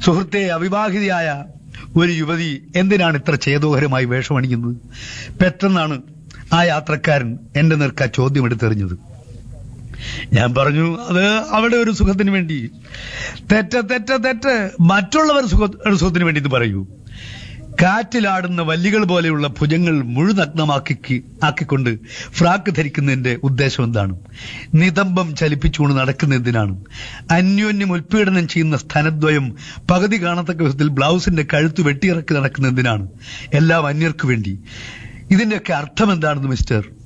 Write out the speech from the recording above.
സുഹൃത്തെ അവിവാഹിതയായ ഒരു യുവതി എന്തിനാണ് ഇത്ര ചേതോഹരമായി വേഷമണിക്കുന്നത് പെട്ടെന്നാണ് ആ യാത്രക്കാരൻ എന്റെ നേർക്ക് ആ ചോദ്യം എടുത്തെറിഞ്ഞത് ഞാൻ പറഞ്ഞു അത് അവിടെ ഒരു സുഖത്തിന് വേണ്ടി തെറ്റ് തെറ്റ് തെറ്റ് മറ്റുള്ളവർ സുഖ ഒരു സുഖത്തിന് വേണ്ടി ഇത് പറയൂ കാറ്റിലാടുന്ന വല്ലികൾ പോലെയുള്ള ഭുജങ്ങൾ മുഴുനഗ്നമാക്കി ആക്കിക്കൊണ്ട് ഫ്രാക്ക് ധരിക്കുന്നതിന്റെ ഉദ്ദേശം എന്താണ് നിതംബം ചലിപ്പിച്ചുകൊണ്ട് നടക്കുന്ന എന്തിനാണ് അന്യോന്യം ഉൽപീഡനം ചെയ്യുന്ന സ്ഥലദ്വയം പകുതി കാണത്തക്ക വിധത്തിൽ ബ്ലൗസിന്റെ കഴുത്ത് വെട്ടിയിറക്കി നടക്കുന്ന എന്തിനാണ് എല്ലാം അന്യർക്ക് വേണ്ടി ഇതിന്റെയൊക്കെ അർത്ഥം എന്താണെന്ന് മിസ്റ്റർ